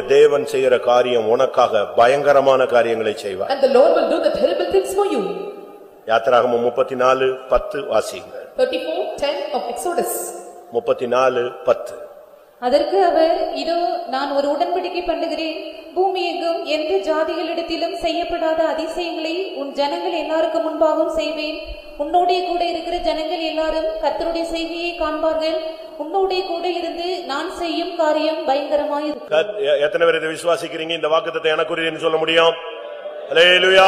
தேவன் செய்கிற காரியம் உனக்காக பயங்கரமான காரியங்களை செய்வார் And the Lord will do the terrible things for you. யாத்திராகமம் முப்பத்தி நாலு பத்து வாசிங்க Thirty-four, ten of Exodus. முப்பத்தி நாலு பத்து அதற்கு அவர் இதோ நான் ஒரு உடன்படிக்கை பண்ணுகிறேன் பூமி எங்கும் எந்த ஜாதிகளிடத்திலும் செய்யப்படாத அதிசயங்களை உன் ஜனங்கள் எல்லாருக்கும் முன்பாகவும் செய்வேன் உன்னோடே கூட இருக்கிற ஜனங்கள் எல்லாரும் கர்த்தருடைய செய்கையை காண்பார்கள் உன்னோடே கூட இருந்து நான் செய்யும் காரியம் பயங்கரமாயிருக்கும் கத்- எ- எத்தனை பேர் இதை விசுவாசிக்கிறீங்க இந்த வாக்குத்தத்தை எனக்குரியதுன்னு சொல்ல முடியும் அல்லேலூயா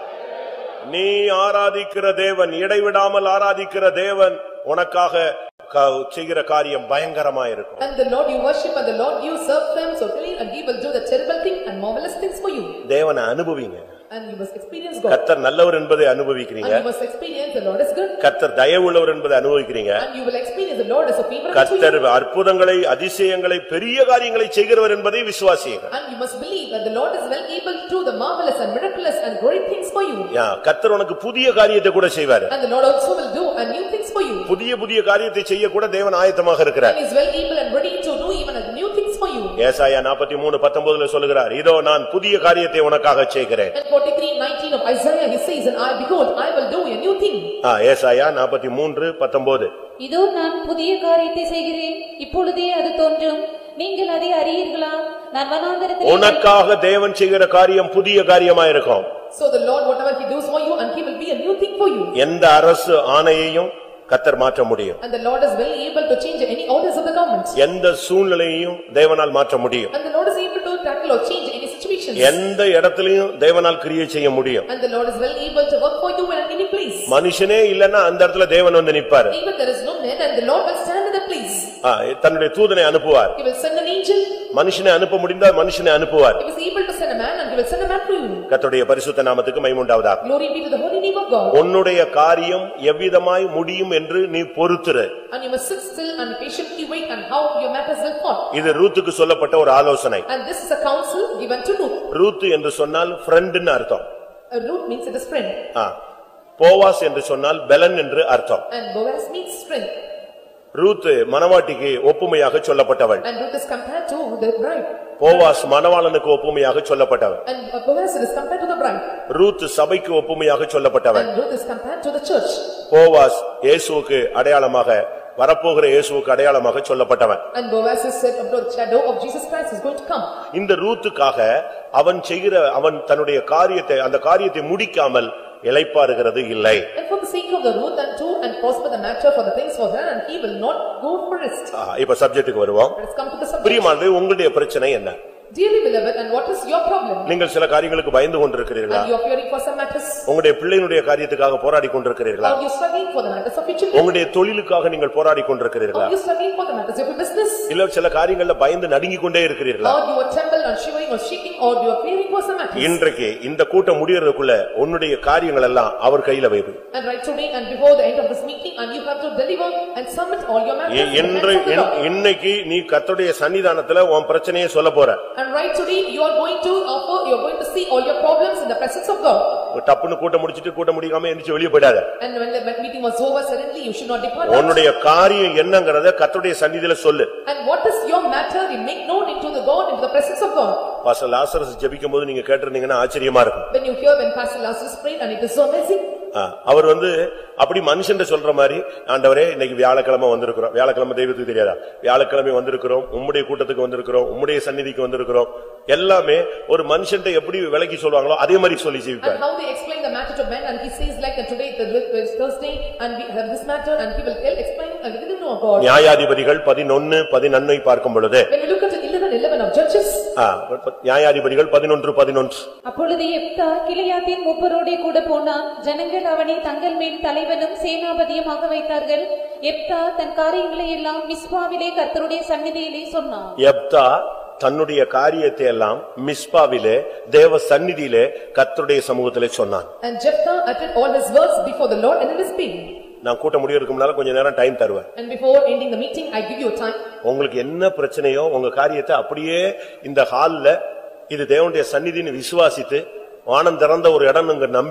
நீ ஆராதிக்கிற தேவன் இடைவிடாமல் ஆராதிக்கிற தேவன் உனக்காக க- செய்கிற காரியம் பயங்கரமா இருக்கும் And the Lord you worship and the Lord you serve them so clearly and he will do the terrible thing and marvelous things for you. தேவனை அனுபவிங்க And you must experience God. கர்த்தர் நல்லவர் என்பதை And அனுபவிக்கிறீங்க you must experience the Lord is good. கர்த்தர் தயவுள்ளவர் என்பதை அனுபவிக்கிறீங்க And you will experience the Lord as a favor to கர்த்தர் you. அற்புதங்களை அதிசயங்களை பெரிய காரியங்களை செய்கிறவர் என்பதை விசுவாசியுங்க And you must believe that the Lord is well able to do the marvelous and miraculous and great things for you. யா, கர்த்தர் உனக்கு புதிய காரியத்தை கூட செய்வாரு And the Lord also will do a new things for you. புதிய புதிய காரியத்தை செய்ய கூட தேவன் ஆயத்தமாக இருக்கிறார் And is well able and ready to do even a new things for you. ஏசாயா நாற்பத்தி மூணு பத்தொன்பதுல சொல்லுகிறார் இதோ நான் புதிய காரியத்தை உனக்காக செய்கிறேன் And forty-three nineteen of Isaiah, he says, and I behold, I will do a new thing. ஆ, ஏசாயா நாற்பத்தி மூன்று பத்தொன்பது இதோ நான் புதிய காரியத்தை செய்கிறேன் இப்பொழுதே அது தோன்றும் நீங்கள் அதை அறியீர்களா நான் வனாந்தரத்தில் உனக்காக தேவன் செய்கிற காரியம் புதிய காரியமா இருக்கும் So the Lord, whatever he does for you, and he will be a new thing for you. எந்த அரசு ஆணையையும் கத்தர் மாற்ற முடியும் And the Lord is well able to change any orders of the government. எந்த சூழ்நிலையையும் தேவனால் மாற்ற முடியும் And the Lord is able to tackle or change any situations. எந்த இடத்திலையும் தேவனால் கிரியை செய்ய முடியும் And the Lord is well able to work for you in any place. மனுஷனே இல்லன்னா அந்த இடத்துல தேவன் வந்து நிப்பாரு Even there is no man, and the Lord will stand in the place. ஆ, தன்னுடைய தூதனை அனுப்புவார் He will send an angel, மனுஷனை அனுப்ப முடிந்தால் மனுஷனை அனுப்புவார் he was able to send a man, and he will send a man to you. கர்த்தருடைய பரிசுத்த நாமத்துக்கு மைமுண்டாவதாக Glory be to the holy name of God. உன்னுடைய காரியம் எவ்விதமாய் முடியும் என்று நீ பொறுத்துரு And you must sit still and patiently wait and how your matters will fall. இது ரூத்துக்கு சொல்லப்பட்ட ஒரு ஆலோசனை And this is a counsel given to Ruth. Ruth என்று சொன்னால் ஃப்ரெண்டுன்னு அர்த்தம் A Ruth means it is friend, ஆ. போவாஸ் என்று சொன்னால் பெலன் என்று அர்த்தம் and Boaz means strength. Ruth மணவாட்டிக்கு ஒப்புமையாக சொல்லப்பட்டவள் And Ruth is compared to the bride. Boaz மணவாளனுக்கு ஒப்புமையாக சொல்லப்பட்டவள் And Boaz is compared to the bride. Ruth சபைக்கு ஒப்புமையாக சொல்லப்பட்டவள் And Ruth is compared to the church. Boaz இயேசுவுக்கு அடையாளமாக வரப்போகிற இயேசுவுக்கு அடையாளமாக சொல்லப்பட்டவன் And Boaz is said of the shadow of Jesus Christ is going to come. இந்த ரூத்துக்காக அவன் செய்கிற அவன் தன்னுடைய காரியத்தை அந்த காரியத்தை முடிக்காமல் இளைப்பாறுகிறது இல்லை And for the sake of the Ruth and to and prosper the matter for the things for her and he will not go for rest. ஆ, இப்ப சப்ஜெக்டுக்கு வருவோம் Let us come to the subject. பிரியமானது உங்களுடைய பிரச்சனை என்ன Dearly beloved, and what is your problem? நீங்கள் சில காரியங்களுக்கு பயந்து கொண்டிருக்கிறீர்களா And you are fearing for some matters? உங்களுடைய பிள்ளையினுடைய காரியத்துக்காக போராடி கொண்டிருக்கிறீர்களா Or you struggling for the matters of your children? உங்களுடைய தொழிலுக்காக நீங்கள் போராடி கொண்டிருக்கிறீர்களா Or you struggling for the matters of your business? இல்ல சில காரியங்கள்ல பயந்து நடுங்கிக் கொண்டே இருக்கிறீர்களா Or you are tremble and shivering or shaking or you are fearing for some matters? இன்றைக்கு இந்த கூட்டம் முடியறதுக்குள்ள உன்னுடைய காரியங்கள் எல்லாம் அவர் கையில வைப்பு And right today and before the end of this meeting and you have to deliver and submit all your matters in the இன்று hands of the in- Lord. இன்னைக்கு நீ கர்த்தருடைய சன்னிதானத்துல உன் பிரச்சனையை சொல்ல போற And right today you are going to offer, you are going to see all your problems in the presence of God. டப்புன்னு கூட்டம் முடிச்சிட்டு கூட்டம் முடிக்காம எந்திரிச்சு வெளியே போயிடாத And when the meeting was over suddenly you should not depart out. உன்னுடைய காரியம் என்னங்கறத கர்த்தருடைய சந்நிதியில சொல்லு And what is your matter you make known into the God, into the presence of God. Pastor Lazarus ஜெபிக்கும் போது நீங்க கேட்டிருந்தீங்கன்னா ஆச்சரியமா இருக்கும் When you hear when Pastor Lazarus prayed and it is so amazing. ஆ, அவர் வந்து அப்படி மனுஷன் சொல்ற மாதிரி ஆண்டவரே இன்னைக்கு வியாழக்கிழமை வந்திருக்கிறோம் வியாழக்கிழமை தெய்வத்துக்கு தெரியாதா வியாழக்கிழமை வந்திருக்கிறோம் உம்முடைய கூட்டத்துக்கு வந்திருக்கிறோம் உம்முடைய சந்நிதிக்கு வந்திருக்கிறோம் எல்லாமே ஒரு மனுஷன்ட்ட எப்படி விலக்கி சொல்லுவாங்களோ அதே மாதிரி சொல்லி And ஜீவிப்பார் how they explain the matter to men and he says like and today is Thursday and we have this matter and he will tell, explain and we didn't know God. நியாயாதிபதிகள் பதினொன்னு பதினொன்னை பார்க்கும் பொழுது When we look at eleven eleven of Judges ஆ, நியாயாதிபதிகள் பதினொன்று பதினொன்று அப்பொழுது எப்தா கிளையாத்தின் மூப்பரோடே கூட போனான் ஜனங்கள் அவனை தங்கள் மேல் தலைவனும் சேனாபதியுமாக வைத்தார்கள் எப்தா தன் காரியங்களை எல்லாம் மிஸ்பாவிலே கர்த்தருடைய சந்நிதியிலே சொன்னான் எப்தா தன்னுடைய காரியத்தை எல்லாம் மிஸ்பாவிலே தேவ சந்நிதியிலே கர்த்தருடைய சமூகத்திலே சொன்னான் and Jephthah uttered all his words before the Lord and in his being. நான் கூட்டம் முடியறதுக்கு முன்னால கொஞ்ச நேரம் டைம் தருவேன் And before ending the meeting, I give you a time. உங்களுக்கு என்ன பிரச்சனையோ உங்க காரியத்தை அப்படியே இந்த ஹால்ல இது தேவனுடைய சந்நிதின்னு விசுவாசித்து வானம் திறந்த ஒரு இடம் நம்பி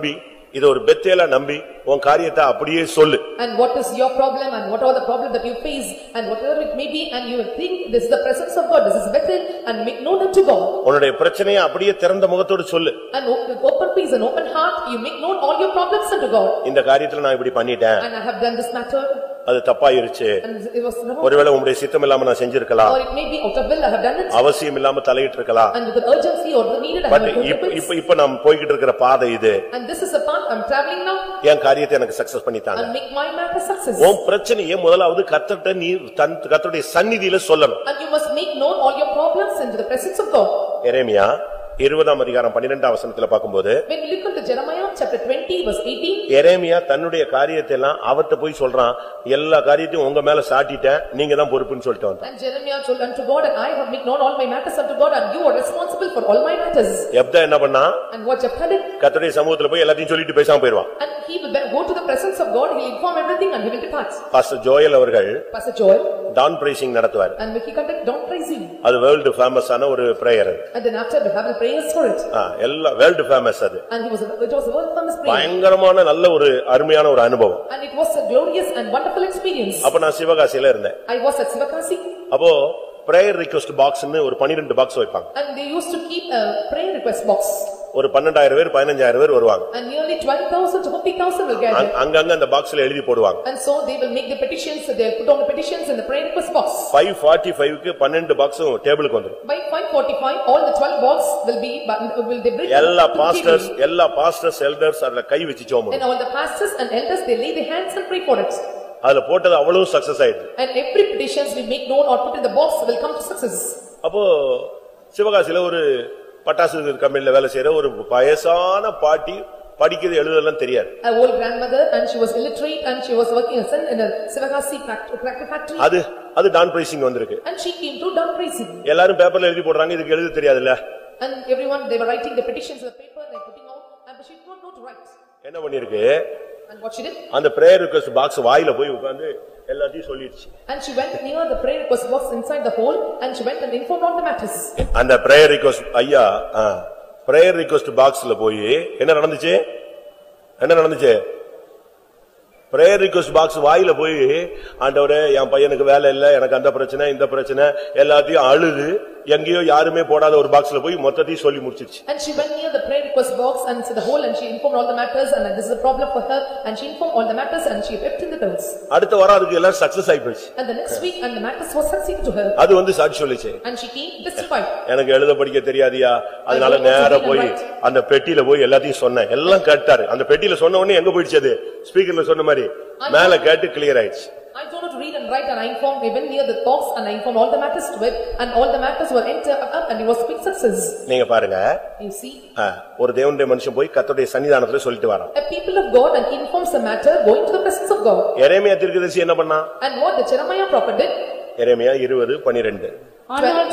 இது ஒரு பெத்தேலா நம்பி உன் காரியத்தை அப்படியே சொல்லு And what is your problem and what are the problem that you face and whatever it may be and you think this is the presence of God, this is Bethel and make known unto God. உன்னுடைய பிரச்சனையை அப்படியே திறந்த முகத்தோடு சொல்லு And o- with open peace and open heart, you make known all your problems unto God. இந்த காரியத்துல நான் இப்படி பண்ணிட்டேன் And I have done this matter அது தப்பாயிருச்சு and it was wrong. ஒருவேளை உங்களுடைய சித்தம் இல்லாம நான் செஞ்சிருக்கலாம் Or it may be out of will, I have done it. அவசியம் இல்லாம தலையிட்டு இருக்கலாம் And with the urgency or the needed, I but have இப்ப put இப்ப இப்ப நாம் போய்கிட்டு இருக்கிற பாதை இது And this is the path I'm traveling now என் காரியத்தை எனக்கு சக்சஸ் பண்ணித்தாங்க and make my matter success. உன் பிரச்சனையை முதலாவது கத்தட்ட நீ தன் கத்தருடைய சந்நிதியில சொல்லணும் And you must make known all your problems into the presence of God. எரேமியா இருபதாம் அதிகாரம் பன்னிரெண்டாம் வசனத்துல பார்க்கும்போது When you look into Jeremiah chapter twenty verse eighteen, எரேமியா தன்னுடைய காரியத்தை எல்லாம் அவர்ட்ட போய் சொல்றான் எல்லா காரியத்தையும் உங்க மேல சாட்டிட்டேன் நீங்க தான் பொறுப்புன்னு சொல்லிட்டு வந்தான் and Jeremiah told unto God, and I have made known all my matters unto God, and you are responsible for all my matters. எப்தா என்ன பண்ணா And what Jephthah did, கத்தருடைய சமூகத்துல போய் எல்லாத்தையும் சொல்லிட்டு பேசாம போயிருவான் and he will then go to the presence of God, he will inform everything and he will depart. Pastor Joel அவர்கள் Pastor Joel, டான் பிரேசிங் நடத்துவார் and he conduct down praising, அது வேர்ல்டு ஃபேமஸான ஒரு prayer and then after we have the prayers for it. எல்லாம் world famous அது And he was, a- it was a world famous prayer, பயங்கரமான நல்ல ஒரு அருமையான ஒரு அனுபவம் and it was a glorious and wonderful experience. அப்ப நான் சிவகாசியில இருந்தேன் I was at Sivakasi, அப்போ பிரேயர் ரிக்வெஸ்ட் பாக்ஸ்னு ஒரு பன்னிரெண்டு பாக்ஸ் வைப்பாங்க and they used to keep a prayer request box, ஒரு பன்னெண்டாயிரம் பேர் பதினஞ்சாயிரம் பேர் வருவாங்க and nearly twelve thousand to fifty thousand will gather. அங்க- அங்கங்க அந்த பாக்ஸ்ல எழுதி போடுவாங்க And so they will make the petitions, they'll put on the petitions in the prayer request box. Five forty ஃபைவ்க்கு பன்னெண்டு பாக்ஸும் டேபிளுக்கு வந்துரும் By five forty-five, all the twelve box will be, but will they bring? எல்லா to the pastors table. எல்லா pastors elders அதுல கை வச்சு ஜோம் And all the pastors and elders, they lay their hands and pray for it. அதுல போட்டது அவ்வளவு success ஆயிடுது And every petitions we make known or put in the box will come to success. அப்போ சிவகாசியில ஒரு பட்டாசு கம்பெனில வேலை செய்யற ஒரு வயசான பாட்டி படிக்கிறது எழுதலாம் தெரியாது A old grandmother and she was illiterate and she was working as an- in a Sivagasi fact- cracker factory. அது அது டான் பிரைசிங் வந்திருக்கு And she came to down praising. எல்லாரும் பேப்பர்ல எழுதி போடுறாங்க இதுக்கு எழுத தெரியாதுல்ல And everyone, they were writing the petitions in the paper and they putting out, and but she did not know to write. என்ன பண்ணிருக்கு And what she did? அந்த பிரேயர் ரிக்வெஸ்ட் பாக்ஸ் வாயில போய் உட்கார்ந்து எல்லாத்தையும் சொல்லிடுச்சு And she went near the prayer request box inside the hole and she went and informed all the matters. அந்த prayer request ஐயா பிரேயர் ரிக்வெஸ்ட் பாக்ஸ்ல போய் என்ன நடந்துச்சு என்ன நடந்துச்சு பிரேயர் ரிக்வெஸ்ட் பாக்ஸ் வாயில போய் ஆண்டவரே என் பையனுக்கு வேலை இல்ல எனக்கு அந்த பிரச்சனை இந்த பிரச்சனை எல்லாத்தையும் அழுது எங்கேயோ யாருமே போடாத ஒரு பாக்ஸ்ல போய் மொத்தத்தையும் சொல்லி முடிச்சிருச்சு And she went near the prayer request box and to the hole and she informed all the matters and this is a problem for her and she informed all the matters and she wept in the bills. அடுத்த வாரம் அதுக்கு எல்லாம் success ஆயி போயிடுச்சு And the next week and the matters was succeeded to her அது வந்து சாட்சி சொல்லிச்சு and she came justified. எனக்கு எழுத படிக்க தெரியாதியா அதனால நேரா போய் அந்த பெட்டியில போய் எல்லாத்தையும் சொன்னேன் எல்லாம் கேட்டாரு அந்த பெட்டியில சொன்ன உடனே எங்க போயிடுச்சு அது ஸ்பீக்கர்ல சொன்ன மாதிரி மேல கேட்டு கிளியர் ஆயிடுச்சு I don't know to read and write and I informed even near the box and I informed all the matters to it and all the matters were entered up and it was big success. நீங்க பாருங்க You see, ஆ, ஒரு தேவனுடைய மனுஷன் போய் கர்த்தருடைய சன்னிதானத்துல சொல்லிட்டு வரான் a people of God and he informs the matter going to the presence of God. எரேமியா தீர்க்கதரிசி என்ன பண்ணா And what the Jeremiah prophet did, எரேமியா இருபது பனிரெண்டு ஆனால்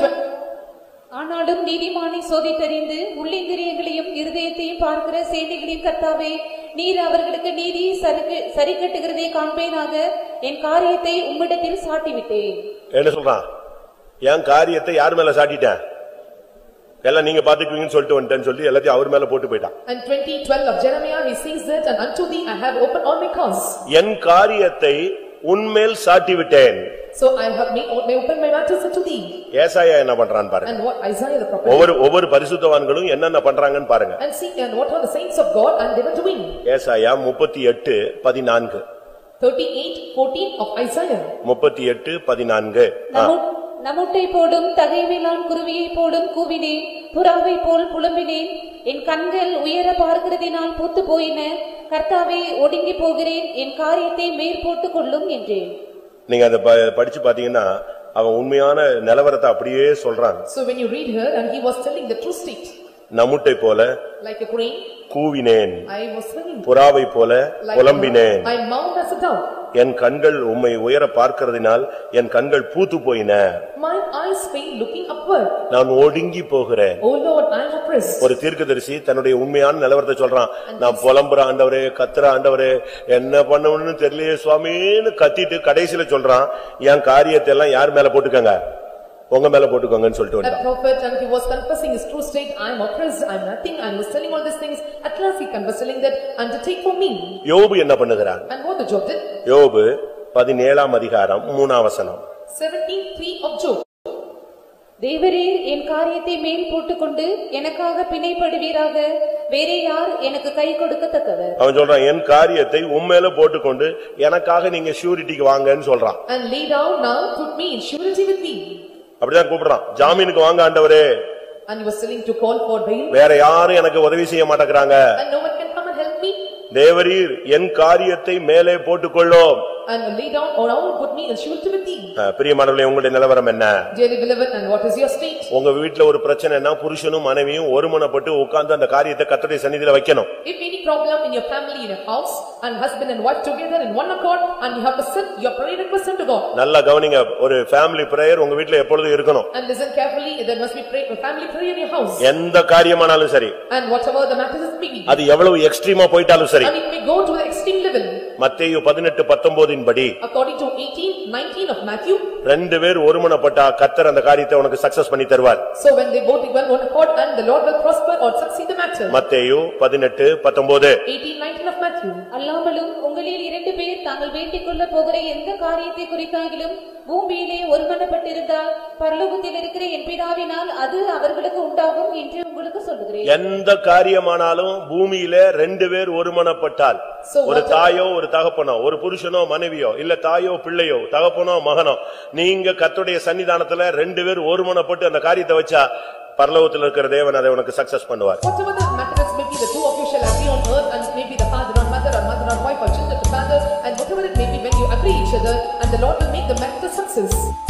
ஆனாலும் நீதிமானை சோதித்தறிந்து உள்ளிந்திரியங்களையும் இருதயத்தையும் பார்க்கிற சேனைகளின் கர்த்தாவே நீர் அவர்களுக்கு நீதி சரிக்கு- சரி கட்டுகிறதை காண்பேனாக என் காரியத்தை உம்மிடத்தில் சாட்டிவிட்டேன் என்ன சொல்றான் என் காரியத்தை யார் மேல சாட்டிட்டேன் எல்லாம் நீங்க பாத்துக்குவீங்கன்னு சொல்லிட்டு வந்துட்டேன்னு சொல்லி எல்லாத்தையும் அவர் மேல போட்டு போயிட்டான் and twenty twelve of Jeremiah, he says that and unto thee I have opened all my cause. என் காரியத்தை உன்மேல் சாட்டி விட்டேன் So I have made, may open my matters unto thee. ஏசாயா என்ன பண்றான்னு பாருங்க And what Isaiah the prophet ஒவ்வொரு ஒவ்வொரு பரிசுத்தவான்களும் என்னென்ன பண்றாங்கன்னு பாருங்க And see, and what are the saints of God and they were doing? ஏசாயா முப்பத்தி எட்டு பதினான்கு Thirty-eight fourteen of Isaiah. முப்பத்தி எட்டு பதினான்கு ஆ. நமு- நமுட்டை போடும் தகைவிலான் குருவியை போடும் கூவினேன் புறாவை போல் புலம்பினேன் என் கண்கள் உயர பார்க்கிறதினால் பூத்து போயின கர்த்தாவே ஒடுங்கி போகிறேன் என் காரியத்தை மேற்போட்டுக் கொள்ளும் என்றேன் நீங்க அதை ப- படிச்சு பாத்தீங்கன்னா அவன் உண்மையான நிலவரத்தை அப்படியே சொல்றான் So when you read here and he was telling the true state, நம்முட்டை போல like a crane, கூவினேன் I was singing. புறாவை போல Like புலம்பினேன் I mounted as a dove. என் கண்கள் உம்மை உயர பார்க்கிறதினால் என் கண்கள் பூத்து போயின Mine eyes fail looking upward. நான் ஒடுங்கி போகிறேன் O Lord, I am oppressed. ஒரு தீர்க்கதரிசி தன்னுடைய உண்மையான நிலவரத்தை சொல்றான் நான் புலம்புற ஆண்டவரே கத்துற ஆண்டவரே என்ன பண்ணணும்னு தெரியலையே சுவாமின்னு கத்திட்டு கடைசில சொல்றான் என் காரியத்தை எல்லாம் யார் மேல போட்டுக்கங்க உங்க மேல போட்டுக்கோங்கன்னு சொல்லிட்டு A வந்தான் prophet and he was confessing his true state, I am oppressed, I am nothing, and he was telling all these things. At last he confessed telling that, undertake for me. யோபு என்ன பண்ணுகிறான் And what the Job did? யோபு பதினேழாம் அதிகாரம் மூணாம் வசனம் Seventeen three of Job. தேவரீர் என் காரியத்தை மேல் போட்டுக்கொண்டு எனக்காக பிணைப்படுவீராக வேறே யார் எனக்கு கை கொடுக்கத்தக்கவர் அவன் சொல்றான் என் காரியத்தை உண்மையில போட்டுக்கொண்டு எனக்காக நீங்க ஷூரிட்டிக்கு வாங்கன்னு சொல்றான் And lay down now, put me in surety with thee. அப்படிதான் கூப்பிடுறான் ஜாமீனுக்கு வாங்க ஆண்டவரே And he was telling to call for bail, வேற யாரும் எனக்கு உதவி செய்ய மாட்டேங்கிறாங்க and no one can come and help me. தேவரீர் என் காரியத்தை மேலே போட்டுக்கொள்ளோம் And lay down or now put me in surety with thee. அஹ், பிரியமானவர்களே உங்களுடைய நிலவரம் என்ன Dearly beloved, and what is your state? உங்க வீட்டுல ஒரு பிரச்சனைனா புருஷனும் மனைவியும் ஒருமனப்பட்டு உட்கார்ந்து அந்த காரியத்தை கர்த்தருடைய சந்நிதியில வைக்கணும் If any problem in your family, in your house, and husband and wife together in one accord, and you have to send your prayer request unto God. நல்லா கவனிங்க ஒரு ஃபேமிலி பிரேயர் உங்க வீட்டுல எப்பொழுதும் இருக்கணும் And listen carefully, there must be pray, family prayer in your house. எந்த காரியமானாலும் சரி And whatever the matter is be. அது எவ்வளவு எக்ஸ்ட்ரீமா போயிட்டாலும் சரி And it may go to the extreme level. மத்தேயு பதினெட்டு பத்தொன்பதின் படி According to eighteen nineteen of Matthew, ரெண்டு பேர் ஒருமனப்பட்டா கர்த்தர் அந்த காரியத்தை உனக்கு சக்சஸ் பண்ணி தருவார் so when they both equal one accord, and the Lord will prosper or succeed the matter. மத்தேயு பதினெட்டு பத்தொன்பது Eighteen nineteen of Matthew. அல்லாமலும் உங்களில் இரண்டு பேர் தாங்கள் வேண்டிக் கொள்ளப் போகிற எந்த காரியத்தை குறித்தாகிலும் பூமியிலே ஒருமனப்பட்டிருந்தால் பரலோகத்தில் இருக்கிற என் பிதாவினால் அது அவர்களுக்கு உண்டாகும் என்று உங்களுக்கு சொல்லுகிறேன் எந்த காரியமானாலும் பூமியில ரெண்டு பேர் ஒருமனப்பட்டால் So ஒரு what- தாயோ ஒரு தகப்பனோ ஒரு புருஷனோ மனைவியோ இல்ல தாயோ பிள்ளையோ தகப்பனோ மகனோ நீங்க கர்த்தருடைய சன்னிதானத்துல ரெண்டு பேர் ஒருமனப்பட்டு அந்த காரியத்தை வச்சா பரலோகத்துல இருக்கிற தேவன் அதை உனக்கு சக்சஸ் பண்ணுவார் Whatever the matter is, maybe the two of you shall agree on earth, and maybe the father or mother, or mother or wife, or children to father, and whatever it may be, when you agree each other, and the Lord will make the matter success.